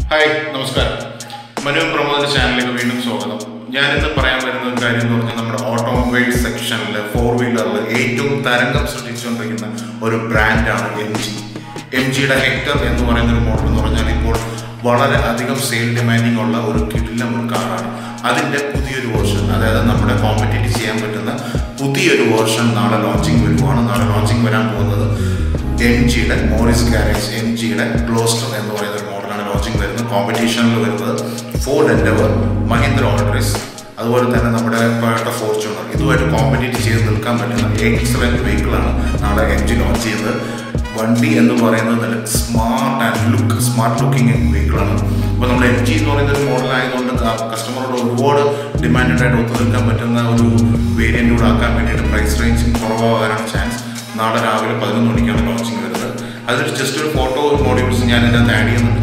hi നമസ്കാരം മനു പ്രമോദിന്റെ ചാനലിലേക്ക് വീണ്ടും സ്വാഗതം ഞാനിന്ന് പറയാൻ വരുന്ന ഒരു കാര്യം എന്ന് പറഞ്ഞാൽ നമ്മുടെ ഓട്ടോമൊബൈൽ സെക്ഷനിൽ ഫോർ വീലറിൽ ഏറ്റവും തരംഗം സൃഷ്ടിച്ചുകൊണ്ടിരിക്കുന്ന ഒരു ബ്രാൻഡാണ് എം ജി എം ജിയുടെ ഹെക്ടർ എന്ന് പറയുന്ന ഒരു മോഡൽ എന്ന് പറഞ്ഞാൽ ഇപ്പോൾ വളരെ അധികം സെയിൽ ഡിമാൻഡിങ് ഉള്ള ഒരു കിടിലം ഒരു കാറാണ് അതിൻ്റെ പുതിയൊരു വേർഷൻ അതായത് നമ്മുടെ കോമ്പറ്റേറ്റ് ചെയ്യാൻ പറ്റുന്ന പുതിയൊരു വേർഷൻ നാളെ ലോഞ്ചിങ് വരുവാണ് നാളെ ലോഞ്ചിങ് വരാൻ പോകുന്നത് എം ജിയുടെ മോറിസ് ഗാരേജ് എം ജിയുടെ ഗ്ലോസ്റ്റർ എന്ന് പറയുന്ന ഒരു മോഡലാണ് ലോഞ്ചിങ് വരുന്നത് കോമ്പറ്റീഷനിൽ വരുന്നത് ഫോർഡ് എൻഡവർ മഹീന്ദ്ര ഓൾട്രിസ് അതുപോലെ തന്നെ നമ്മുടെ ടൊയോട്ട ഫോർച്യൂണർ ഇതുമായിട്ട് കോമ്പറ്റീറ്റ് ചെയ്ത് നിൽക്കാൻ പറ്റുന്ന എക്സലൻറ്റ് വെഹിക്കിളാണ് നാളെ എം ജി ലോഞ്ച് ചെയ്യുന്നത് വണ്ടി എന്ന് പറയുന്നത് നല്ല smart and look smart looking വെഹിക്കിളാണ് അപ്പോൾ നമ്മൾ എം ജി എന്ന് പറയുന്ന ഒരു മോഡൽ ആയതുകൊണ്ട് കസ്റ്റമറോട് ഒരുപാട് ഡിമാൻഡഡ് ആയിട്ട് ഒത്തു നിൽക്കാൻ പറ്റുന്ന ഒരു വേരിയൻ്റ് കൂടെ ആക്കാൻ വേണ്ടിയിട്ട് പ്രൈസ് റേഞ്ച് കുറവാകാനാണ് ചാൻസ് നാളെ രാവിലെ പതിനൊന്ന് മണിക്കാണ് ലോഞ്ചിങ് വരുന്നത് അതൊരു ജസ്റ്റ് ഒരു ഫോട്ടോ മോഡ്യൂൾസ് ഞാൻ ഇതിനകത്ത് ആഡ് ചെയ്യുന്നുണ്ട്